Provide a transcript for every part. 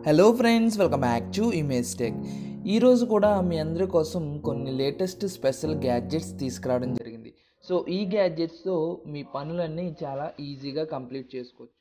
hello friends welcome back to image tech ఈరోజు కూడా మీ అందరి కోసం కొన్ని లేటెస్ట్ స్పెషల్ గ్యాడ్జెట్స్ తీసుకురావడం జరిగింది సో ఈ గ్యాడ్జెట్స్తో మీ పనులన్నీ చాలా ఈజీగా కంప్లీట్ చేసుకోవచ్చు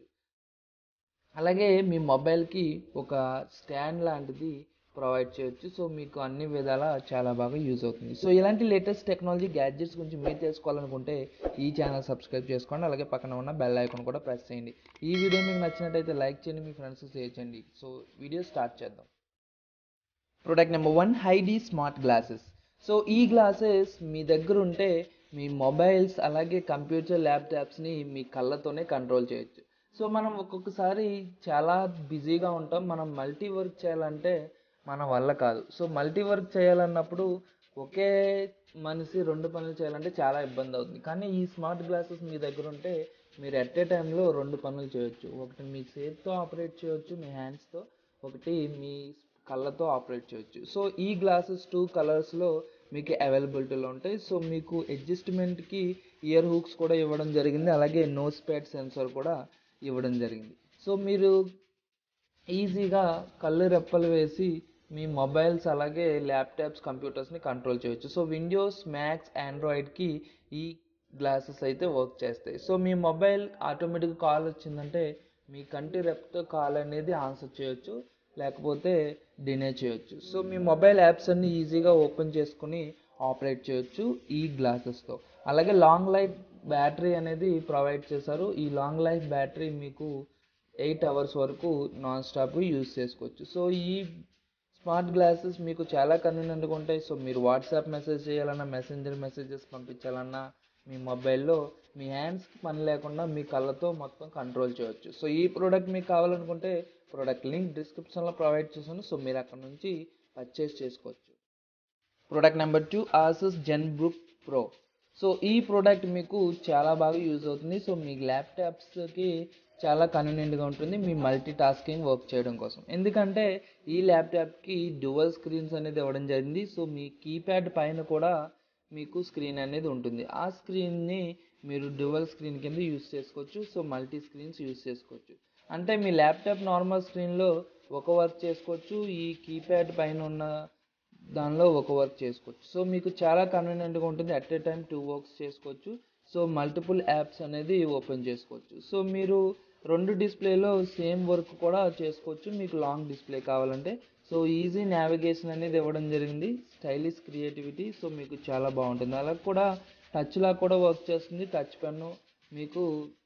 అలాగే మీ మొబైల్కి ఒక స్టాండ్ లాంటిది ప్రొవైడ్ చేయొచ్చు సో మీకు అన్ని విధాలా చాలా బాగా యూజ్ అవుతుంది సో ఇలాంటి లేటెస్ట్ టెక్నాలజీ గ్యాడ్జెట్స్ గురించి మీరు తెలుసుకోవాలనుకుంటే ఈ ఛానల్ సబ్స్క్రైబ్ చేసుకోండి అలాగే పక్కన ఉన్న బెల్ ఐకాన్ కూడా ప్రెస్ చేయండి ఈ వీడియో మీకు నచ్చినట్టయితే లైక్ చేయండి మీ ఫ్రెండ్స్ షేర్ చేయండి సో వీడియో స్టార్ట్ చేద్దాం ప్రొడక్ట్ నెంబర్ వన్ హైడీ స్మార్ట్ గ్లాసెస్ సో ఈ గ్లాసెస్ మీ దగ్గర ఉంటే మీ మొబైల్స్ అలాగే కంప్యూటర్ ల్యాప్టాప్స్ని మీ కళ్ళతోనే కంట్రోల్ చేయొచ్చు సో మనం ఒక్కొక్కసారి చాలా బిజీగా ఉంటాం మనం మల్టీ వర్క్ చేయాలంటే మన వల్ల కాదు సో మల్టీ వర్క్ చేయాలన్నప్పుడు ఒకే మనిషి రెండు పనులు చేయాలంటే చాలా ఇబ్బంది అవుతుంది కానీ ఈ స్మార్ట్ గ్లాసెస్ మీ దగ్గర ఉంటే మీరు ఎట్ ఏ టైంలో రెండు పనులు చేయొచ్చు ఒకటి మీ చేతితో ఆపరేట్ చేయొచ్చు మీ హ్యాండ్స్తో ఒకటి మీ కళ్ళతో ఆపరేట్ చేయొచ్చు సో ఈ గ్లాసెస్ టూ కలర్స్లో మీకు అవైలబిలిటీలో ఉంటాయి సో మీకు అడ్జస్ట్మెంట్కి ఇయర్ హుక్స్ కూడా ఇవ్వడం జరిగింది అలాగే నోస్ ప్యాడ్ సెన్సార్ కూడా ఇవ్వడం జరిగింది సో మీరు ఈజీగా కళ్ళు రెప్పలు వేసి మీ మొబైల్స్ అలాగే ల్యాప్టాప్స్ కంప్యూటర్స్ని కంట్రోల్ చేయొచ్చు సో విండోస్ మ్యాక్స్ ఆండ్రాయిడ్కి ఈ గ్లాసెస్ అయితే వర్క్ చేస్తాయి సో మీ మొబైల్ ఆటోమేటిక్గా కాల్ వచ్చిందంటే మీ కంటి రెప్తో కాల్ అనేది ఆన్సర్ చేయొచ్చు లేకపోతే డినే చేయొచ్చు సో మీ మొబైల్ యాప్స్ అన్ని ఈజీగా ఓపెన్ చేసుకుని ఆపరేట్ చేయొచ్చు ఈ గ్లాసెస్తో అలాగే లాంగ్ లైఫ్ బ్యాటరీ అనేది ప్రొవైడ్ చేశారు ఈ లాంగ్ లైఫ్ బ్యాటరీ మీకు ఎయిట్ అవర్స్ వరకు నాన్ స్టాప్ యూజ్ చేసుకోవచ్చు సో ఈ స్మార్ట్ గ్లాసెస్ మీకు చాలా కన్వీనియంట్గా ఉంటాయి సో మీరు వాట్సాప్ మెసేజ్ చేయాలన్నా మెసెంజర్ మెసేజెస్ పంపించాలన్నా మీ మొబైల్లో మీ హ్యాండ్స్కి పని లేకుండా మీ కళ్ళతో మొత్తం కంట్రోల్ చేయొచ్చు సో ఈ ప్రోడక్ట్ మీకు కావాలనుకుంటే ప్రోడక్ట్ లింక్ డిస్క్రిప్షన్లో ప్రొవైడ్ చేశాను సో మీరు అక్కడ నుంచి పర్చేస్ చేసుకోవచ్చు product number two Asus Zenbook pro so ఈ ప్రోడక్ట్ మీకు చాలా బాగా యూజ్ అవుతుంది సో మీ ల్యాప్టాప్స్కి చాలా కన్వీనియంట్గా ఉంటుంది మీ మల్టీ టాస్కింగ్ వర్క్ చేయడం కోసం ఎందుకంటే ఈ ల్యాప్టాప్కి డ్యువల్ స్క్రీన్స్ అనేది ఇవ్వడం జరిగింది సో మీ కీప్యాడ్ పైన కూడా మీకు స్క్రీన్ అనేది ఉంటుంది ఆ స్క్రీన్ని మీరు డ్యువల్ స్క్రీన్ కింద యూస్ చేసుకోవచ్చు సో మల్టీ స్క్రీన్స్ యూస్ చేసుకోవచ్చు అంటే మీ ల్యాప్టాప్ నార్మల్ స్క్రీన్లో ఒక వర్క్ చేసుకోవచ్చు ఈ కీప్యాడ్ పైన ఉన్న దానిలో ఒక వర్క్ చేసుకోవచ్చు సో మీకు చాలా కన్వీనియంట్గా ఉంటుంది at a time two works చేసుకోవచ్చు సో మల్టిపుల్ యాప్స్ అనేది ఓపెన్ చేసుకోవచ్చు సో మీరు రెండు డిస్ప్లేలో సేమ్ వర్క్ కూడా చేసుకోవచ్చు మీకు లాంగ్ డిస్ప్లే కావాలంటే సో ఈజీ నావిగేషన్ అనేది ఇవ్వడం జరిగింది స్టైలిష్ క్రియేటివిటీ సో మీకు చాలా బాగుంటుంది అలా కూడా టచ్లా కూడా వర్క్ చేస్తుంది టచ్ పెన్ను మీకు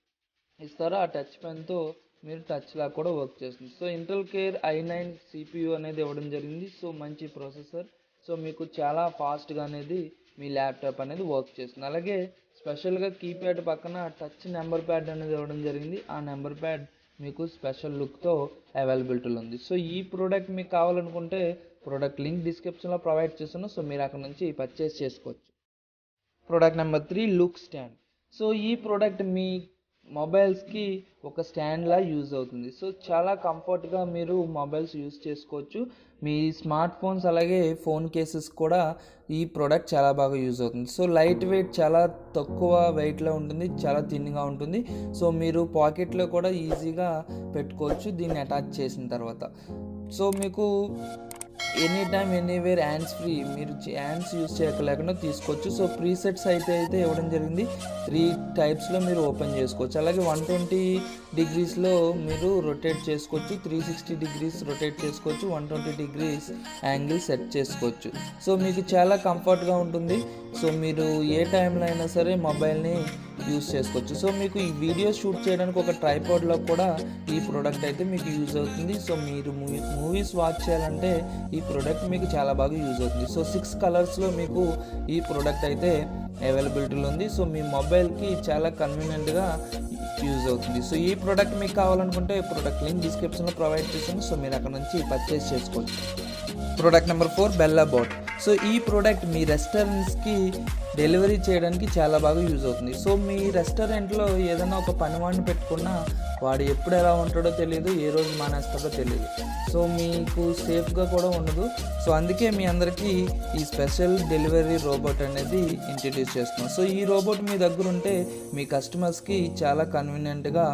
ఇస్తారు ఆ టచ్ పెన్తో మీరు టచ్లా కూడా వర్క్ చేస్తుంది so Intel core I nine CPU అనేది ఇవ్వడం జరిగింది సో మంచి ప్రాసెసర్ సో మీకు చాలా ఫాస్ట్గా అనేది మీ ల్యాప్టాప్ అనేది వర్క్ చేస్తుంది అలాగే స్పెషల్గా కీప్యాడ్ పక్కన టచ్ నెంబర్ ప్యాడ్ అనేది ఇవ్వడం జరిగింది ఆ నెంబర్ ప్యాడ్ మీకు స్పెషల్ లుక్తో అవైలబిలిటీలో ఉంది సో ఈ ప్రోడక్ట్ మీకు కావాలనుకుంటే ప్రోడక్ట్ లింక్ డిస్క్రిప్షన్లో ప్రొవైడ్ చేస్తాను సో మీరు అక్కడ నుంచి పర్చేస్ చేసుకోవచ్చు product number three look stand so ఈ ప్రోడక్ట్ మీ మొబైల్స్కి ఒక స్టాండ్లా యూజ్ అవుతుంది సో చాలా కంఫర్ట్గా మీరు మొబైల్స్ యూజ్ చేసుకోవచ్చు మీ స్మార్ట్ ఫోన్స్ అలాగే ఫోన్ కేసెస్ కూడా ఈ ప్రోడక్ట్ చాలా బాగా యూజ్ అవుతుంది సో లైట్ వెయిట్ చాలా తక్కువ వెయిట్లో ఉంటుంది చాలా థిన్గా ఉంటుంది సో మీరు పాకెట్లో కూడా ఈజీగా పెట్టుకోవచ్చు దీన్ని అటాచ్ చేసిన తర్వాత సో మీకు any time anywhere hands free మీరు హ్యాండ్స్ యూస్ చేయలేకుండా తీసుకోవచ్చు సో ప్రీసెట్స్ అయితే అయితే ఇవ్వడం జరిగింది త్రీ టైప్స్లో మీరు ఓపెన్ చేసుకోవచ్చు అలాగే వన్ ట్వంటీ డిగ్రీస్లో మీరు రొటేట్ చేసుకోవచ్చు త్రీ సిక్స్టీ డిగ్రీస్ రొటేట్ చేసుకోవచ్చు one twenty degrees angle set చేసుకోవచ్చు సో మీకు చాలా కంఫర్ట్గా ఉంటుంది సో మీరు ఏ టైంలో అయినా సరే మొబైల్ని యూస్ చేసుకోవచ్చు సో మీకు ఈ వీడియో షూట్ చేయడానికి ఒక ట్రైపాడ్లో కూడా ఈ ప్రోడక్ట్ అయితే మీకు యూజ్ అవుతుంది సో మీరు మూవీ మూవీస్ వాచ్ చేయాలంటే ఈ ప్రోడక్ట్ మీకు చాలా బాగా యూజ్ అవుతుంది సో సిక్స్ కలర్స్లో మీకు ఈ ప్రోడక్ట్ అయితే అవైలబిలిటీలో ఉంది సో మీ మొబైల్కి చాలా కన్వీనియంట్గా యూజ్ అవుతుంది సో ఈ ప్రోడక్ట్ మీకు కావాలనుకుంటే ప్రోడక్ట్ లింక్ డిస్క్రిప్షన్లో ప్రొవైడ్ చేసాను సో మీరు అక్కడ నుంచి పర్చేస్ చేసుకోవచ్చు product number four Bella bot so ఈ ప్రోడక్ట్ మీ రెస్టారెంట్స్కి డెలివరీ చేయడానికి చాలా బాగా యూజ్ అవుతుంది సో మీ రెస్టారెంట్లో ఏదైనా ఒక పనివాడిని పెట్టుకున్నా వాడు ఎప్పుడు ఎలా ఉంటాడో తెలియదు ఏ రోజు మానేస్తాడో తెలియదు సో మీకు సేఫ్గా కూడా ఉండదు సో అందుకే మీ అందరికీ ఈ స్పెషల్ డెలివరీ రోబోట్ అనేది ఇంట్రడ్యూస్ చేస్తున్నాం సో ఈ రోబోట్ మీ దగ్గర ఉంటే మీ కస్టమర్స్కి చాలా కన్వీనియంట్గా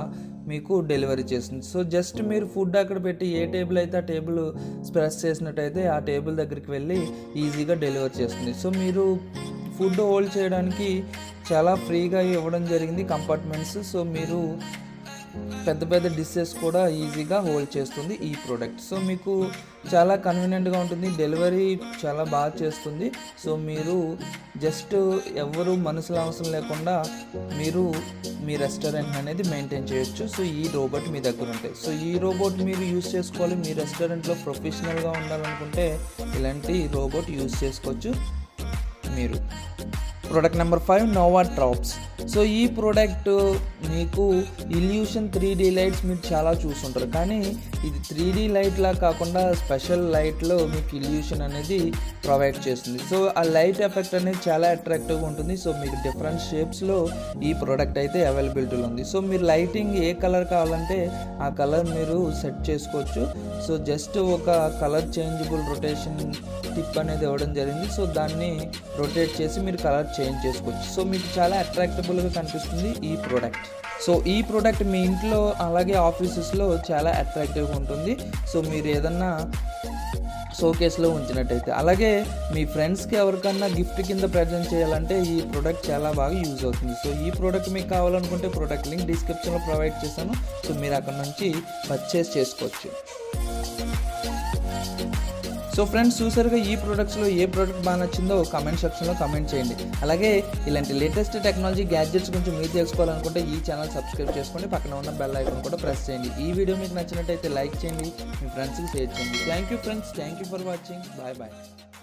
మీకు డెలివరీ చేస్తుంది సో జస్ట్ మీరు ఫుడ్ అక్కడ పెట్టి ఏ టేబుల్ అయితే ఆ టేబుల్ ప్రెస్ చేసినట్టయితే ఆ టేబుల్ దగ్గరికి వెళ్ళి ఈజీగా డెలివరీ చేస్తుంది సో మీరు ఫుడ్ హోల్డ్ చేయడానికి చాలా ఫ్రీగా ఇవ్వడం జరిగింది కంపార్ట్మెంట్స్ సో మీరు పెద్ద పెద్ద డిషెస్ కూడా ఈజీగా హోల్డ్ చేస్తుంది ఈ ప్రోడక్ట్ సో మీకు చాలా కన్వీనియంట్గా ఉంటుంది డెలివరీ చాలా బాగా చేస్తుంది సో మీరు జస్ట్ ఎవరు మనుషుల అవసరం లేకుండా మీరు మీ రెస్టారెంట్ అనేది మెయింటైన్ చేయొచ్చు సో ఈ రోబోట్ మీ దగ్గర ఉంటాయి సో ఈ రోబోట్ మీరు యూస్ చేసుకోవాలి మీ రెస్టారెంట్లో ప్రొఫెషనల్గా ఉండాలనుకుంటే ఇలాంటి రోబోట్ యూస్ చేసుకోవచ్చు మీరు product number five nova traps so ఈ ప్రోడక్ట్ మీకు ఇల్యూషన్ త్రీ డీ లైట్స్ మీరు చాలా చూసుంటారు కానీ ఇది త్రీ డీ లైట్లా కాకుండా స్పెషల్ లైట్లో మీకు ఇల్యూషన్ అనేది ప్రొవైడ్ చేస్తుంది సో ఆ లైట్ ఎఫెక్ట్ అనేది చాలా అట్రాక్టివ్గా ఉంటుంది సో మీకు డిఫరెంట్ షేప్స్లో ఈ ప్రోడక్ట్ అయితే అవైలబిలిటీలో ఉంది సో మీరు లైటింగ్ ఏ కలర్ కావాలంటే ఆ కలర్ మీరు సెట్ చేసుకోవచ్చు సో జస్ట్ ఒక కలర్ చేంజబుల్ రొటేషన్ టిప్ అనేది ఇవ్వడం జరిగింది సో దాన్ని రొటేట్ చేసి మీరు కలర్ చేంజ్ చేసుకోవచ్చు సో మీకు చాలా అట్రాక్టబుల్గా కనిపిస్తుంది ఈ ప్రోడక్ట్ సో ఈ ప్రోడక్ట్ మీ ఇంట్లో అలాగే ఆఫీసెస్లో చాలా అట్రాక్టివ్గా ఉంటుంది సో మీరు ఏదన్నా షోకేస్లో ఉంచినట్టయితే అలాగే మీ ఫ్రెండ్స్కి ఎవరికన్నా గిఫ్ట్ కింద ప్రజెంట్ చేయాలంటే ఈ ప్రోడక్ట్ చాలా బాగా యూజ్ అవుతుంది సో ఈ ప్రోడక్ట్ మీకు కావాలనుకుంటే ప్రోడక్ట్ లింక్ డిస్క్రిప్షన్లో ప్రొవైడ్ చేశాను సో మీరు అక్కడ నుంచి పర్చేస్ చేసుకోవచ్చు సో ఫ్రెండ్స్ చూసారుగా ఈ ప్రోడక్ట్స్లో ఏ ప్రోడక్ట్ బాగా నచ్చిందో కామెంట్ సెక్షన్లో కామెంట్ చేయండి అలాగే ఇలాంటి లేటెస్ట్ టెక్నాలజీ గ్యాడ్జెట్స్ గురించి మీరు తెలుసుకోవాలనుకుంటే ఈ ఛానల్ సబ్స్క్రైబ్ చేసుకోండి పక్కన ఉన్న బెల్ ఐకాన్ కూడా ప్రెస్ చేయండి ఈ వీడియో మీకు నచ్చినట్టయితే లైక్ చేయండి మీ ఫ్రెండ్స్కి షేర్ చేయండి thank you friends thank you for watching bye bye